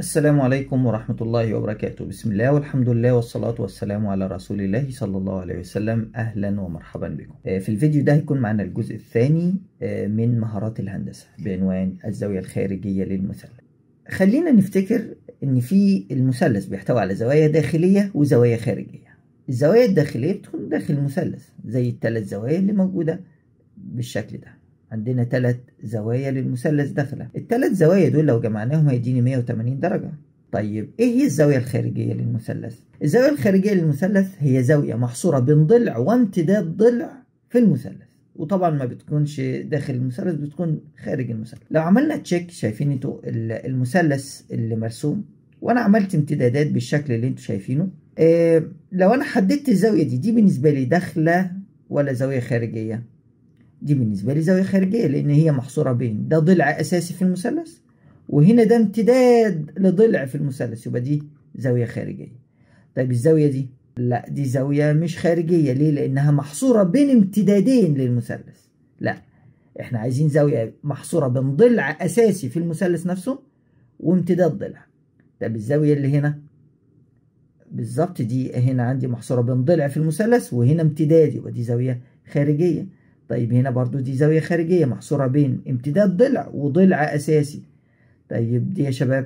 السلام عليكم ورحمة الله وبركاته بسم الله والحمد لله والصلاة والسلام على رسول الله صلى الله عليه وسلم أهلا ومرحبا بكم آه، في الفيديو ده هيكون معنا الجزء الثاني آه، من مهارات الهندسة بعنوان الزاوية الخارجية للمثلث خلينا نفتكر ان في المثلث بيحتوي على زوايا داخلية وزوايا خارجية الزوايا الداخلية بتكون داخل المثلث زي الثلاث زوايا اللي موجودة بالشكل ده عندنا ثلاث زوايا للمثلث داخله الثلاث زوايا دول لو جمعناهم هيديني 180 درجة طيب ايه هي الزاوية الخارجية للمثلث الزاوية الخارجية للمثلث هي زاوية محصورة بين ضلع وامتداد ضلع في المثلث وطبعا ما بتكونش داخل المثلث بتكون خارج المثلث لو عملنا تشيك شايفين انتوا المثلث اللي مرسوم وانا عملت امتدادات بالشكل اللي انتوا شايفينه إيه لو انا حددت الزاوية دي دي بالنسبة لي داخلة ولا زاوية خارجية دي بالنسبة لي زاوية خارجية لأن هي محصورة بين ده ضلع أساسي في المثلث وهنا ده امتداد لضلع في المثلث يبقى دي زاوية خارجية طيب الزاوية دي لا دي زاوية مش خارجية ليه لأنها محصورة بين امتدادين للمثلث لا احنا عايزين زاوية محصورة بين ضلع أساسي في المثلث نفسه وامتداد ضلع طب الزاوية اللي هنا بالظبط دي هنا عندي محصورة بين ضلع في المثلث وهنا امتداد يبقى دي زاوية خارجية طيب هنا برضو دي زاوية خارجية محصورة بين امتداد ضلع وضلع أساسي طيب دي يا شباب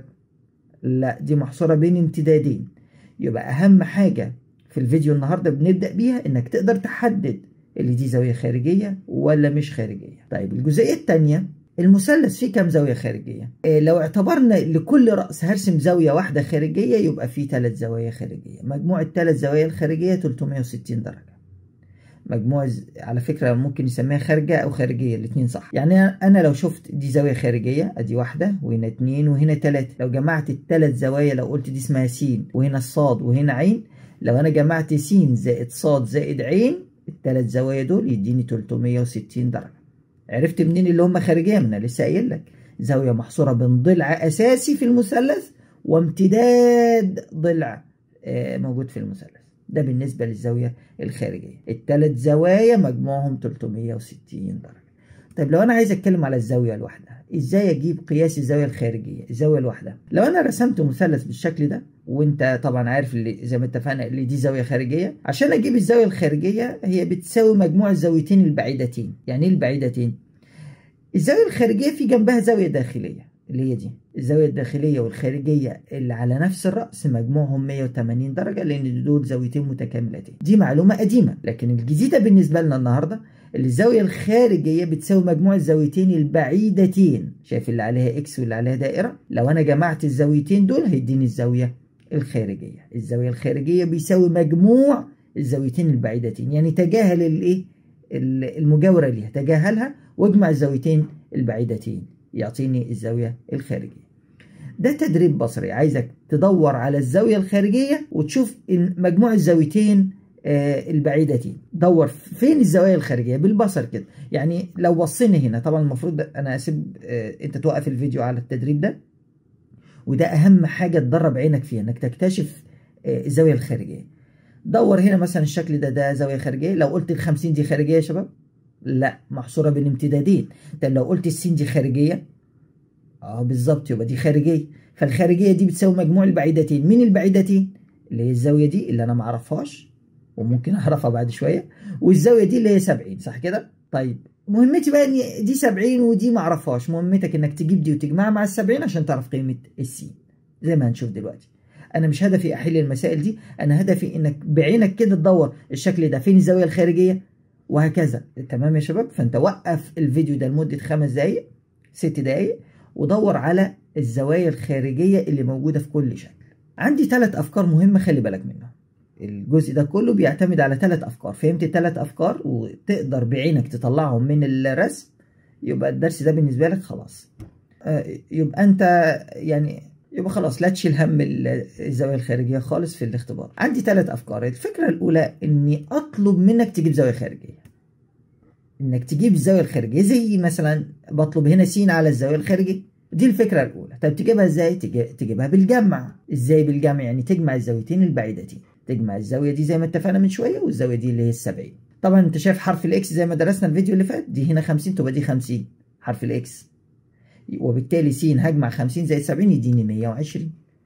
لا دي محصورة بين امتدادين يبقى أهم حاجة في الفيديو النهاردة بنبدأ بيها إنك تقدر تحدد اللي دي زاوية خارجية ولا مش خارجية طيب الجزئية التانية المثلث فيه كام زاوية خارجية؟ إيه لو اعتبرنا لكل رأس هرسم زاوية واحدة خارجية يبقى فيه ثلاث زوايا خارجية مجموع الثلاث زوايا الخارجية 360 درجة مجموع على فكرة ممكن نسميها خارجة أو خارجية الاتنين صح يعني أنا لو شفت دي زاوية خارجية أدي واحدة وهنا اتنين وهنا تلاتة لو جمعت التلات زوايا لو قلت دي اسمها س وهنا الصاد وهنا عين لو أنا جمعت س زائد صاد زائد عين التلات زوايا دول يديني 360 درجة عرفت منين اللي هم خارجية من لسه قايل لك زاوية محصورة بين ضلع أساسي في المثلث وامتداد ضلع موجود في المثلث ده بالنسبة للزاوية الخارجية الثلاث زوايا مجموعهم 360 درجة طيب لو أنا عايز أتكلم على الزاوية الواحدة إزاي أجيب قياس الزاوية الخارجية الزاوية الواحدة لو أنا رسمت مثلث بالشكل ده وانت طبعا عارف اللي زي ما اتفقنا اللي دي زاويه خارجيه عشان اجيب الزاويه الخارجيه هي بتساوي مجموع الزاويتين البعيدتين يعني ايه البعيدتين الزاويه الخارجيه في جنبها زاويه داخليه اللي هي دي الزاوية الداخلية والخارجية اللي على نفس الرأس مجموعهم 180 درجة لأن دول زاويتين متكاملتين دي معلومة قديمة لكن الجديدة بالنسبة لنا النهاردة اللي الزاوية الخارجية بتساوي مجموع الزاويتين البعيدتين شايف اللي عليها اكس واللي عليها دائرة لو أنا جمعت الزاويتين دول هيديني الزاوية الخارجية الزاوية الخارجية بيساوي مجموع الزاويتين البعيدتين يعني تجاهل الايه المجاورة ليها تجاهلها واجمع الزاويتين البعيدتين يعطيني الزاوية الخارجية ده تدريب بصري عايزك تدور على الزاوية الخارجية وتشوف مجموع الزاويتين البعيدتين دور فين الزوايا الخارجية بالبصر كده يعني لو بصينا هنا طبعا المفروض انا اسيب انت توقف الفيديو على التدريب ده وده اهم حاجة تدرب عينك فيها انك تكتشف الزاوية الخارجية دور هنا مثلا الشكل ده ده زاوية خارجية لو قلت ال 50 دي خارجية يا شباب لا محصورة بين امتدادين طب لو قلت السين دي خارجية اه بالظبط يبقى دي خارجية فالخارجية دي بتساوي مجموع البعيدتين مين البعيدتين اللي هي الزاوية دي اللي انا ما اعرفهاش وممكن اعرفها بعد شوية والزاوية دي اللي هي 70 صح كده طيب مهمتي بقى ان دي 70 ودي ما اعرفهاش مهمتك انك تجيب دي وتجمعها مع ال 70 عشان تعرف قيمة السين زي ما هنشوف دلوقتي انا مش هدفي احل المسائل دي انا هدفي انك بعينك كده تدور الشكل ده فين الزاوية الخارجية وهكذا تمام يا شباب فانت وقف الفيديو ده لمدة خمس دقايق ست دقايق ودور على الزوايا الخارجية اللي موجودة في كل شكل عندي ثلاث أفكار مهمة خلي بالك منها الجزء ده كله بيعتمد على ثلاث أفكار فهمت الثلاث أفكار وتقدر بعينك تطلعهم من الرسم يبقى الدرس ده بالنسبة لك خلاص يبقى أنت يعني يبقى خلاص لا تشيل هم الزاوية الخارجية خالص في الاختبار عندي ثلاث أفكار الفكرة الأولى إني أطلب منك تجيب زاوية خارجية إنك تجيب الزاوية الخارجية زي مثلا بطلب هنا س على الزاوية الخارجية دي الفكرة الأولى طب تجيبها إزاي تجيبها بالجمع إزاي بالجمع يعني تجمع الزاويتين البعيدتين تجمع الزاوية دي زي ما اتفقنا من شوية والزاوية دي اللي هي السبعين طبعا أنت شايف حرف الإكس زي ما درسنا الفيديو اللي فات دي هنا 50 تبقى دي 50 حرف الإكس وبالتالي س هجمع 50 زائد 70 يديني 120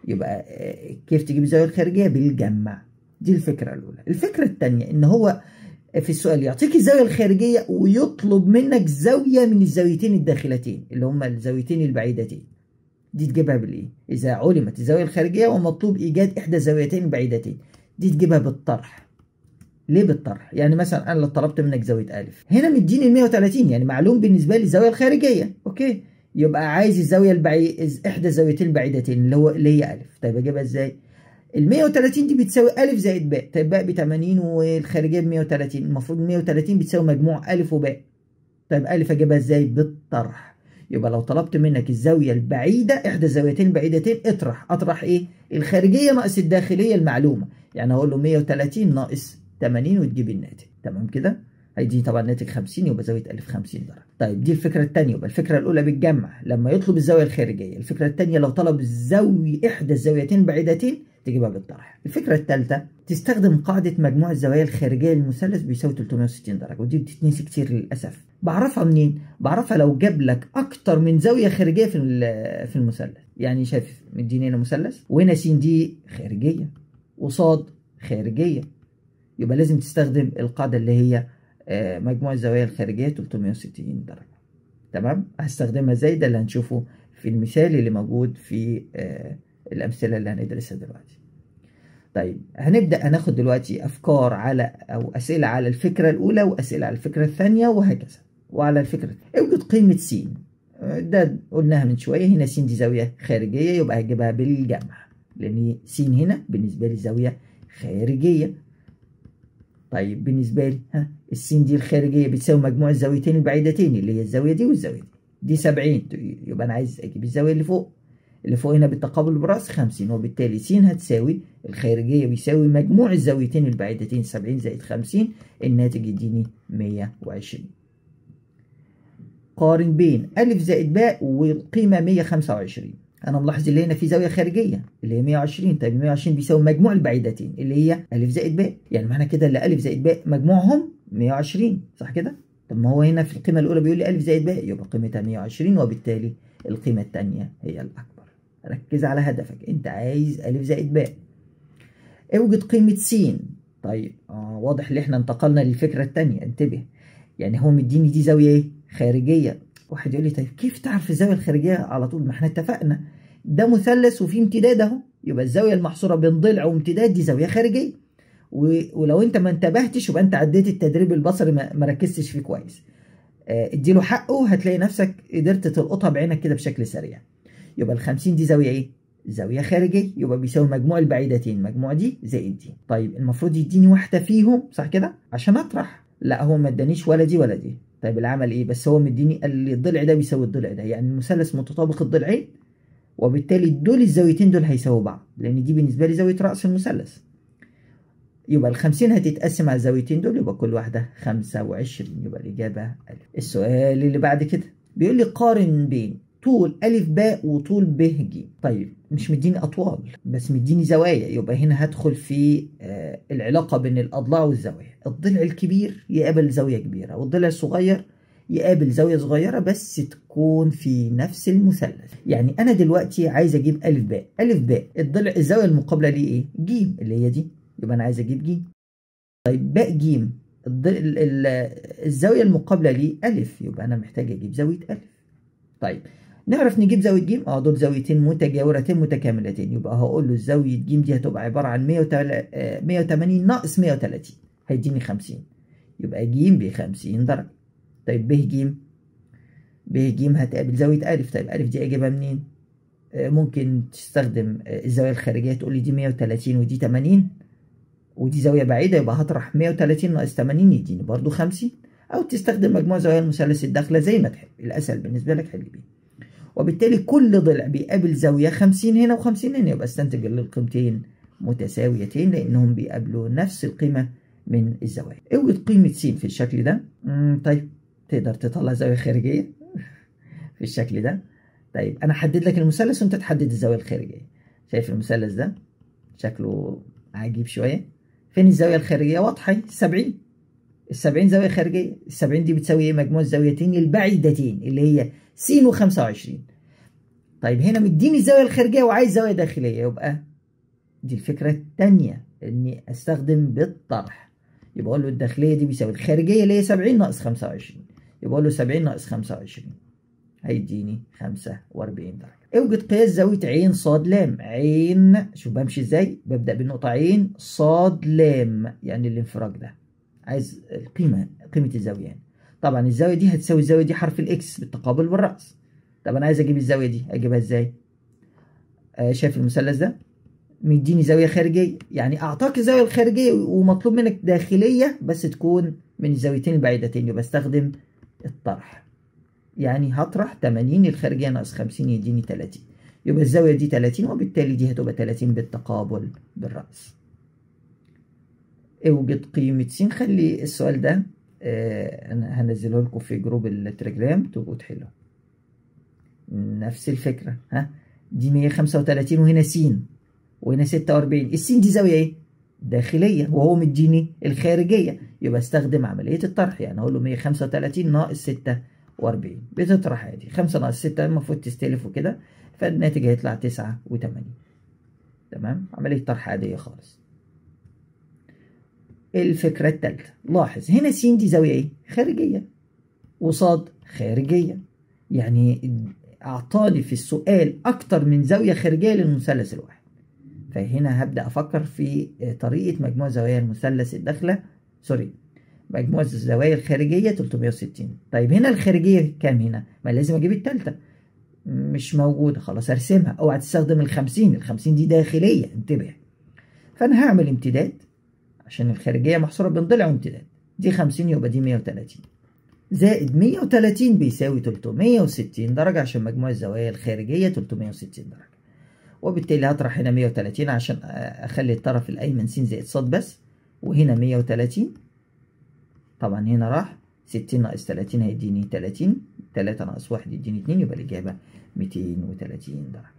يبقى كيف تجيب الزاوية الخارجية بالجمع دي الفكرة الأولى الفكرة الثانية إن هو في السؤال يعطيك الزاوية الخارجية ويطلب منك زاوية من الزاويتين الداخلتين اللي هما الزاويتين البعيدتين دي تجيبها بالايه؟ إذا علمت الزاوية الخارجية ومطلوب إيجاد إحدى الزاويتين البعيدتين دي تجيبها بالطرح ليه بالطرح؟ يعني مثلا أنا لو طلبت منك زاوية ألف هنا مديني ال 130 يعني معلوم بالنسبة لي الزاوية الخارجية أوكي يبقى عايز الزاوية البعيد إحدى الزاويتين البعيدتين اللي هو اللي هي ألف طيب أجيبها إزاي؟ ال 130 دي بتساوي ألف زائد باء طيب باء ب 80 والخارجية ب 130 المفروض 130 بتساوي مجموع ألف وباء طيب ألف أجيبها إزاي؟ بالطرح يبقى لو طلبت منك الزاوية البعيدة إحدى الزاويتين البعيدتين اطرح أطرح إيه؟ الخارجية ناقص الداخلية المعلومة يعني هقول له 130 ناقص 80 وتجيب الناتج تمام كده؟ هيدي طبعا ناتج 50 يبقى زاوية ألف 50 درجة. طيب دي الفكرة الثانية يبقى الفكرة الأولى بالجمع لما يطلب الزاوية الخارجية، الفكرة الثانية لو طلب الزاوية إحدى الزاويتين البعيدتين تجيبها بالطرح. الفكرة الثالثة تستخدم قاعدة مجموع الزوايا الخارجية للمثلث بيساوي 360 درجة ودي بتتنسي كتير للأسف. بعرفها منين؟ بعرفها لو جاب لك أكتر من زاوية خارجية في في المثلث. يعني شايف مديني هنا مثلث وهنا س دي خارجية وصاد خارجية. يبقى لازم تستخدم القاعدة اللي هي مجموع الزوايا الخارجية 360 درجة تمام هستخدمها ازاي ده اللي هنشوفه في المثال اللي موجود في الأمثلة اللي هندرسها دلوقتي طيب هنبدأ هناخد دلوقتي أفكار على أو أسئلة على الفكرة الأولى وأسئلة على الفكرة الثانية وهكذا وعلى الفكرة اوجد قيمة س ده قلناها من شوية هنا س دي زاوية خارجية يبقى هجيبها بالجمع لأن س هنا بالنسبة لي زاوية خارجية طيب بالنسبة لي ها السين دي الخارجية بتساوي مجموع الزاويتين البعيدتين اللي هي الزاوية دي والزاوية دي دي 70 يبقى أنا عايز أجيب الزاوية اللي فوق اللي فوق هنا بالتقابل براس 50 وبالتالي س هتساوي الخارجية بيساوي مجموع الزاويتين البعيدتين 70 زائد 50 الناتج يديني 120 قارن بين أ زائد باء والقيمة 125 انا ملاحظ اللي هنا في زاويه خارجيه اللي هي 120 طيب 120 بيساوي مجموع البعيدتين اللي هي ا زائد باء يعني معنى كده اللي ا زائد باء مجموعهم 120 صح كده طب ما هو هنا في القيمه الاولى بيقول لي ا زائد باء يبقى قيمتها 120 وبالتالي القيمه الثانيه هي الاكبر ركز على هدفك انت عايز ا زائد باء اوجد قيمه س طيب اه واضح ان احنا انتقلنا للفكره الثانيه انتبه يعني هو مديني دي زاويه ايه خارجيه واحد يقول لي طيب كيف تعرف الزاويه الخارجيه على طول ما احنا اتفقنا ده مثلث وفيه امتداد اهو يبقى الزاويه المحصوره بين ضلع وامتداد دي زاويه خارجيه ولو انت ما انتبهتش يبقى انت عديت التدريب البصري ما ركزتش فيه كويس اديله حقه هتلاقي نفسك قدرت تلقطها بعينك كده بشكل سريع يبقى ال 50 دي زاويه ايه زاويه خارجيه يبقى بيساوي مجموع البعيدتين مجموع دي زائد دي طيب المفروض يديني واحده فيهم صح كده عشان اطرح لا هو ما ادانيش ولا دي ولا دي طيب العمل ايه بس هو مديني قال لي الضلع ده بيساوي الضلع ده يعني المثلث متطابق الضلعين وبالتالي دول الزاويتين دول هيساووا بعض لان دي بالنسبه لي زاويه راس المثلث يبقى ال 50 هتتقسم على الزاويتين دول يبقى كل واحده 25 يبقى الاجابه الف السؤال اللي بعد كده بيقول لي قارن بين طول ألف باء وطول ب ج طيب مش مديني أطوال بس مديني زوايا يبقى هنا هدخل في آه العلاقة بين الأضلاع والزوايا الضلع الكبير يقابل زاوية كبيرة والضلع الصغير يقابل زاوية صغيرة بس تكون في نفس المثلث يعني أنا دلوقتي عايز أجيب ألف باء ألف باء الضلع الزاوية المقابلة ليه إيه؟ ج اللي هي دي يبقى أنا عايز أجيب ج طيب باء ج الزاوية المقابلة ليه ألف يبقى أنا محتاج أجيب زاوية ألف طيب نعرف نجيب زاوية ج اه دول زاويتين متجاورتين متكاملتين يبقى هقول له الزاوية ج دي هتبقى عبارة عن 180 ناقص 130 هيديني 50 يبقى ج ب 50 درجة طيب ب ج ب ج هتقابل زاوية أ طيب أ دي أجيبها منين؟ آه ممكن تستخدم الزاوية الخارجية تقول لي دي 130 ودي 80 ودي زاوية بعيدة يبقى هطرح 130 ناقص 80 يديني برضو 50 أو تستخدم مجموع زوايا المثلث الداخلة زي ما تحب الأسهل بالنسبة لك حل بيه وبالتالي كل ضلع بيقابل زاوية 50 هنا و50 هنا يبقى استنتج ان القيمتين متساويتين لأنهم بيقابلوا نفس القيمة من الزوايا اوجد قيمة س في الشكل ده طيب تقدر تطلع زاوية خارجية في الشكل ده طيب أنا حدد لك المثلث وأنت تحدد الزاوية الخارجية شايف المثلث ده شكله عجيب شوية فين الزاوية الخارجية واضحة 70 ال 70 زاوية خارجية ال 70 دي بتساوي ايه مجموع الزاويتين البعيدتين اللي هي س و25 طيب هنا مديني الزاوية الخارجية وعايز زاوية داخلية يبقى دي الفكرة التانية إني أستخدم بالطرح يبقى أقول له الداخلية دي بيساوي الخارجية اللي هي 70 ناقص 25 يبقى أقول له 70 ناقص 25 هيديني 45 درجة اوجد قياس زاوية عين صاد لام عين شوف بمشي ازاي ببدأ بالنقطة عين صاد لام يعني الانفراج ده عايز القيمة قيمة الزاوية يعني. طبعا الزاوية دي هتساوي الزاوية دي حرف الاكس بالتقابل بالرأس طب انا عايز اجيب الزاوية دي اجيبها ازاي آه شايف المثلث ده مديني زاوية خارجية يعني اعطاك الزاوية الخارجية ومطلوب منك داخلية بس تكون من الزاويتين البعيدتين يبقى استخدم الطرح يعني هطرح 80 الخارجية ناقص 50 يديني 30 يبقى الزاوية دي 30 وبالتالي دي هتبقى 30 بالتقابل بالرأس اوجد قيمة س خلي السؤال ده آه انا هنزله لكم في جروب التليجرام تبقوا تحلوا نفس الفكرة ها دي 135 وهنا س وهنا 46 السين دي زاوية ايه؟ داخلية وهو مديني الخارجية يبقى استخدم عملية الطرح يعني اقول له 135 ناقص 46 بتطرح عادي 5 ناقص 6 المفروض تستلف وكده فالناتج هيطلع 89 تمام عملية طرح عادية خالص الفكرة الثالثة لاحظ هنا س دي زاوية ايه؟ خارجية وصاد خارجية يعني أعطاني في السؤال أكتر من زاوية خارجية للمثلث الواحد فهنا هبدأ أفكر في طريقة مجموع زوايا المثلث الداخلة سوري مجموع الزوايا الخارجية 360 طيب هنا الخارجية كام هنا؟ ما لازم أجيب التالتة مش موجودة خلاص أرسمها أوعى تستخدم الخمسين الخمسين دي داخلية انتبه فأنا هعمل امتداد عشان الخارجية محصورة بين ضلع وامتداد دي 50 يبقى دي 130 زائد 130 بيساوي 360 درجة عشان مجموع الزوايا الخارجية 360 درجة وبالتالي هطرح هنا 130 عشان أخلي الطرف الأيمن س زائد ص بس وهنا 130 طبعا هنا راح 60 ناقص 30 هيديني 30 3 ناقص 1 يديني 2 يبقى الإجابة 230 درجة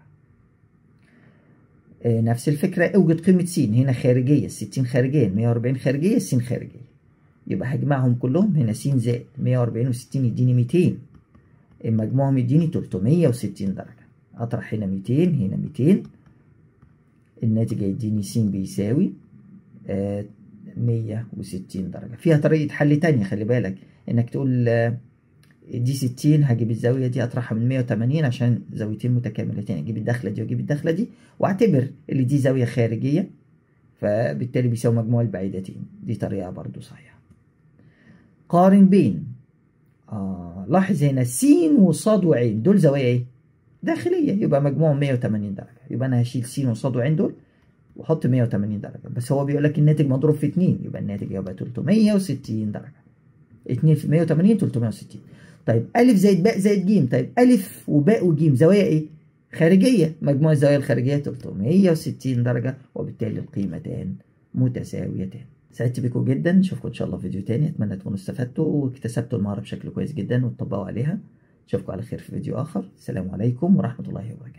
نفس الفكرة اوجد قيمة س هنا خارجية 60 خارجية 140 خارجية س خارجية يبقى هجمعهم كلهم هنا س زائد 140 و60 يديني 200 مجموعهم يديني 360 درجة أطرح هنا 200 هنا 200 الناتج هيديني س بيساوي آه 160 درجة فيها طريقة حل تانية خلي بالك إنك تقول آه دي 60 هجيب الزاوية دي أطرحها من 180 عشان زاويتين متكاملتين أجيب الدخلة دي وأجيب الدخلة دي وأعتبر اللي دي زاوية خارجية فبالتالي بيساوي مجموع البعيدتين دي طريقة برضو صحيحة قارن بين آه لاحظ هنا س وصاد وعين دول زوايا ايه؟ داخلية يبقى مجموعهم 180 درجة يبقى أنا هشيل س وصاد وعين دول وأحط 180 درجة بس هو بيقول لك الناتج مضروب في 2 يبقى الناتج يبقى 360 درجة 2 في 180 360 طيب ألف زائد باء زائد ج طيب ألف وباء وج زوايا إيه؟ خارجية مجموع الزوايا الخارجية 360 درجة وبالتالي القيمتان متساويتان سعدت بكم جدا نشوفكم إن شاء الله في فيديو تاني أتمنى تكونوا استفدتوا واكتسبتوا المهارة بشكل كويس جدا وتطبقوا عليها نشوفكم على خير في فيديو آخر السلام عليكم ورحمة الله وبركاته